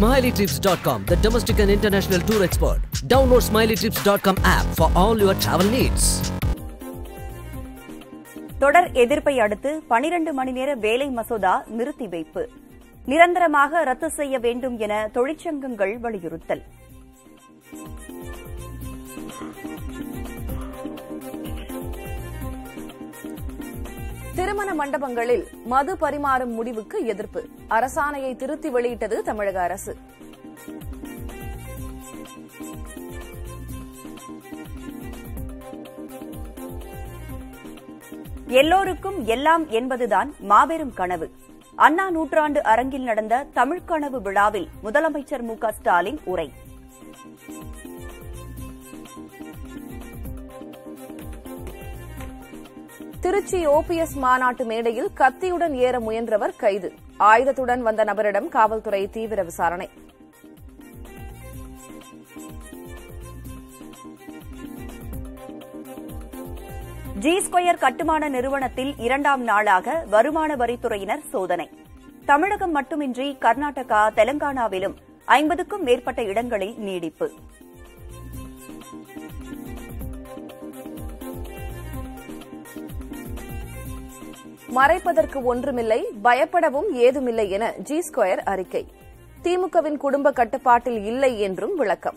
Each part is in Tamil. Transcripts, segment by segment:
SmileyTrips.com, the domestic and international tour expert. Download SmileyTrips.com app for all your travel needs. தொடர் எதிர்ப்பை அடுத்து பனிரண்டு மணி நேர வேலை மசோதா நிறுத்தி வைப்பு நிரந்தரமாக ரத்து செய்ய வேண்டும் என தொழிற்சங்கங்கள் வலியுறுத்தல் திருமண மண்டபங்களில் மது பரிமாறும் முடிவுக்கு எதிர்ப்பு அரசாணையை திருத்தி வெளியிட்டது தமிழக அரசு எல்லோருக்கும் எல்லாம் என்பதுதான் மாபெரும் கனவு அண்ணா நூற்றாண்டு அரங்கில் நடந்த தமிழ்க் கனவு விழாவில் முதலமைச்சர் மு க ஸ்டாலின் உரை திருச்சி ஓபிஎஸ் மாநாட்டு மேடையில் கத்தியுடன் ஏற முயன்றவர் கைது ஆயுதத்துடன் வந்த நபரிடம் காவல்துறை தீவிர விசாரணை ஜி ஸ்கொயர் கட்டுமான நிறுவனத்தில் இரண்டாம் நாளாக வருமான வரித்துறையினர் சோதனை தமிழகம் மட்டுமின்றி கர்நாடகா தெலங்கானாவிலும் ஐம்பதுக்கும் மேற்பட்ட இடங்களில் நீடிப்பு மறைப்பதற்கு ஒன்றுமில்லை பயப்படவும் ஏதுமில்லை என ஜி ஸ்கொயர் அறிக்கை திமுகவின் குடும்ப கட்டுப்பாட்டில் இல்லை என்றும் விளக்கம்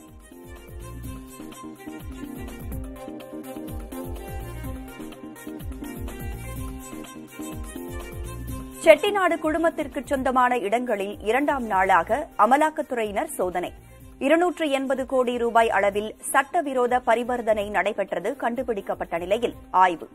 செட்டிநாடு குடும்பத்திற்கு சொந்தமான இடங்களில் இரண்டாம் நாளாக அமலாக்கத்துறையினர் சோதனை இருநூற்று எண்பது கோடி ரூபாய் அளவில் சட்டவிரோத பரிவர்த்தனை நடைபெற்றது கண்டுபிடிக்கப்பட்ட நிலையில் ஆய்வு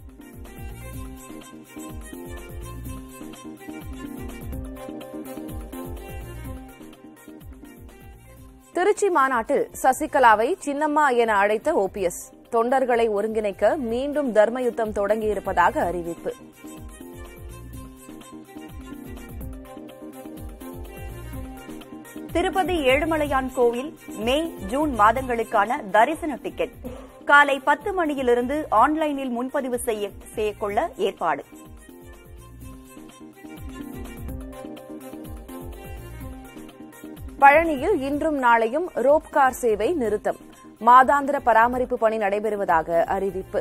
திருச்சி மாநாட்டில் சசிகலாவை சின்னம்மா என அழைத்த ஓபிஎஸ் தொண்டர்களை ஒருங்கிணைக்க மீண்டும் தர்மயுத்தம் தொடங்கியிருப்பதாக அறிவிப்பு திருப்பதி ஏழுமலையான் கோவில் மே ஜூன் மாதங்களுக்கான தரிசன டிக்கெட் காலை பத்து மணியிலிருந்து ஆன்லைனில் முன்பதிவு செய்ய செய்யக்கொள்ள ஏற்பாடு பழனியில் இன்றும் நாளையும் ரோப் கார் சேவை நிறுத்தம் மாதாந்திர பராமரிப்பு பணி நடைபெறுவதாக அறிவிப்பு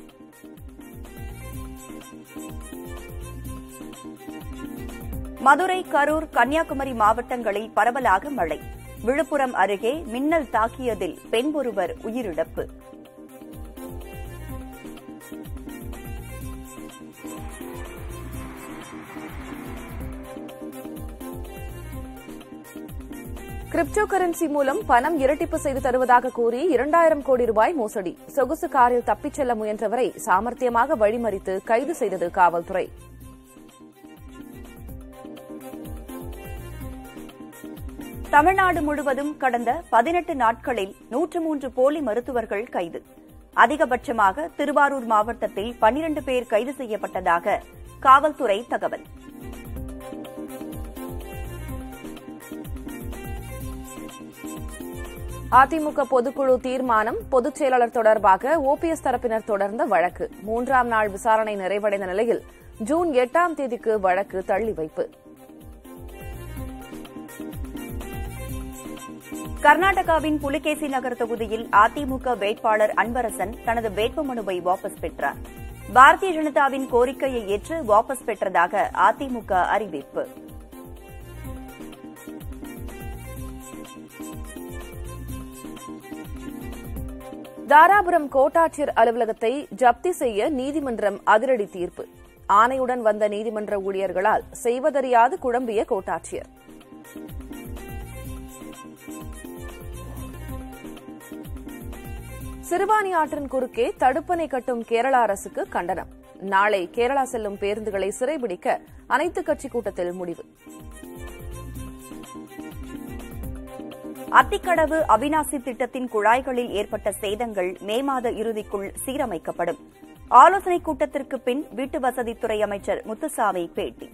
மதுரை கரூர் கன்னியாகுமரி மாவட்டங்களில் பரவலாக மழை விழுப்புரம் அருகே மின்னல் தாக்கியதில் பெண் ஒருவர் உயிரிழப்பு கிரிப்டோ கரன்சி மூலம் பணம் இரட்டிப்பு செய்து தருவதாக கூறி இரண்டாயிரம் கோடி ரூபாய் மோசடி சொகுசு காரில் தப்பிச் செல்ல முயன்றவரை சாமர்த்தியமாக வழிமறித்து கைது செய்தது காவல்துறை தமிழ்நாடு முழுவதும் கடந்த பதினெட்டு நாட்களில் நூற்று மூன்று போலி மருத்துவர்கள் கைது அதிகபட்சமாக திருவாரூர் மாவட்டத்தில் பனிரண்டு பேர் கைது செய்யப்பட்டதாக காவல்துறை தகவல் அதிமுக பொதுக்குழு தீர்மானம் பொதுச் செயலாளர் தொடர்பாக ஓபிஎஸ் தரப்பினர் தொடர்ந்த வழக்கு மூன்றாம் நாள் விசாரணை நிறைவடைந்த நிலையில் ஜூன் எட்டாம் தேதிக்கு வழக்கு தள்ளி வைப்பு கர்நாடகாவின் புலிகேசி நகர் தொகுதியில் அதிமுக வேட்பாளர் அன்பரசன் தனது வேட்புமனுவை வாபஸ் பெற்றார் பாரதிய ஜனதாவின் கோரிக்கையை ஏற்று வாபஸ் பெற்றதாக அதிமுக அறிவிப்பு தாராபுரம் கோட்டாட்சியர் அலுவலகத்தை ஜப்தி செய்ய நீதிமன்றம் அதிரடி தீர்ப்பு ஆணையுடன் வந்த நீதிமன்ற ஊழியர்களால் செய்வதறியாது குழம்பிய கோட்டாட்சியர் சிறுவாணி ஆற்றின் குறுக்கே தடுப்பணை கட்டும் கேரள அரசுக்கு கண்டனம் நாளை கேரளா செல்லும் பேருந்துகளை சிறைபிடிக்க அனைத்துக் கட்சி கூட்டத்தில் முடிவு அத்திக்கடவு அவினாசி திட்டத்தின் குழாய்களில் ஏற்பட்ட சேதங்கள் மே மாத இறுதிக்குள் சீரமைக்கப்படும் ஆலோசனைக் கூட்டத்திற்கு பின் வீட்டு வசதித்துறை அமைச்சர் முத்துசாமி பேட்டி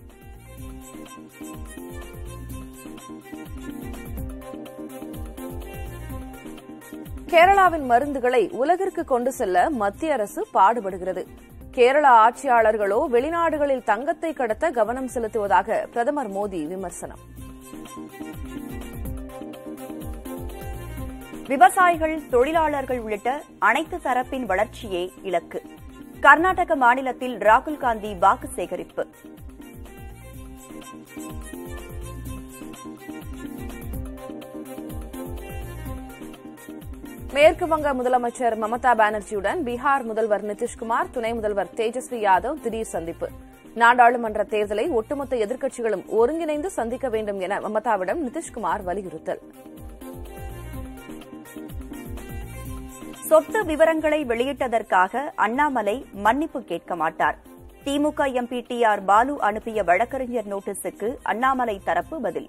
கேரளாவின் மருந்துகளை உலகிற்கு கொண்டு செல்ல மத்திய அரசு பாடுபடுகிறது கேரள ஆட்சியாளர்களோ வெளிநாடுகளில் தங்கத்தை கடத்த கவனம் செலுத்துவதாக பிரதமர் மோடி விமர்சனம் விவசாயிகள் தொழிலாளர்கள் உள்ளிட்ட அனைத்து தரப்பின் வளர்ச்சியே இலக்கு கர்நாடக மாநிலத்தில் ராகுல் காந்தி வாக்கு சேகரிப்பு மேற்கு வங்க முதலமைச்சர் மமதா பானர்ஜியுடன் பீகார் முதல்வர் நிதிஷ்குமார் துணை முதல்வர் தேஜஸ்வி யாதவ் திடீர் சந்திப்பு நாடாளுமன்ற தேர்தலை ஒட்டுமொத்த எதிர்க்கட்சிகளும் ஒருங்கிணைந்து சந்திக்க வேண்டும் என மமதாவிடம் நிதிஷ்குமார் வலியுறுத்தல் சொத்து விவரங்களை வெளியிட்டதற்காக அண்ணாமலை மன்னிப்பு கேட்க மாட்டார் திமுக எம்பி டி ஆர் பாலு அனுப்பிய வழக்கறிஞர் நோட்டீஸுக்கு அண்ணாமலை தரப்பு பதில்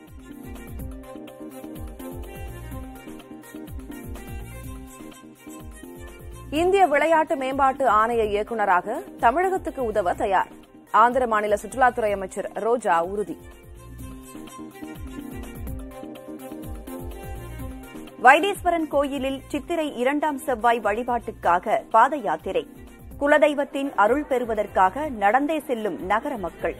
இந்திய விளையாட்டு மேம்பாட்டு ஆணைய இயக்குநராக தமிழகத்துக்கு உதவ தயார் ஆந்திர மாநில சுற்றுலாத்துறை அமைச்சர் ரோஜா உறுதி வைத்தீஸ்வரன் கோயிலில் சித்திரை இரண்டாம் செவ்வாய் வழிபாட்டுக்காக பாத யாத்திரை குலதெய்வத்தின் அருள் பெறுவதற்காக நடந்தே செல்லும் நகர மக்கள்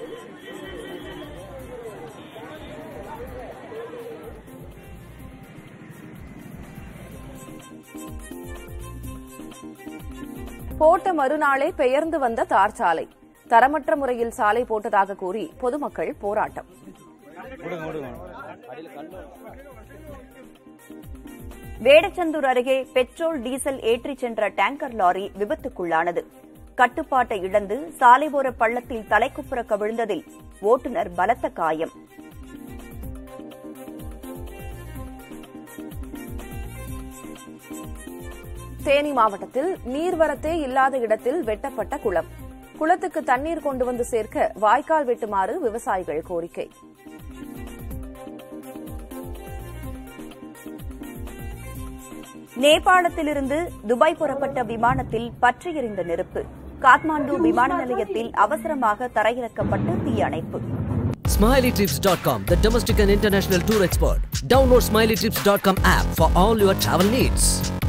போட்ட மறுநாளே பெயர்ந்து வந்த தார் சாலை தரமற்ற முறையில் சாலை போட்டதாக கூறி பொதுமக்கள் போராட்டம் வேடச்சந்தூர் அருகே பெட்ரோல் டீசல் ஏற்றிச் சென்ற டேங்கர் லாரி விபத்துக்குள்ளானது கட்டுப்பாட்டை இழந்து சாலையோர பள்ளத்தில் தலைக்குப்புற கவிழ்ந்ததில் ஓட்டுநர் பலத்த காயம் தேனி மாவட்டத்தில் நீர்வரத்தே இல்லாத இடத்தில் வெட்டப்பட்ட குளம் குளத்துக்கு தண்ணீர் கொண்டு வந்து சேர்க்க வாய்க்கால் வெட்டுமாறு விவசாயிகள் கோரிக்கை நேபாளத்திலிருந்து துபாய் புறப்பட்ட விமானத்தில் பற்றி எறிந்த நெருப்பு காத்மாண்டு விமான நிலையத்தில் அவசரமாக தரையிறக்கப்பட்டு தீயணைப்பு SmileyTrips.com, the domestic and international tour expert. Download SmileyTrips.com app for all your travel needs.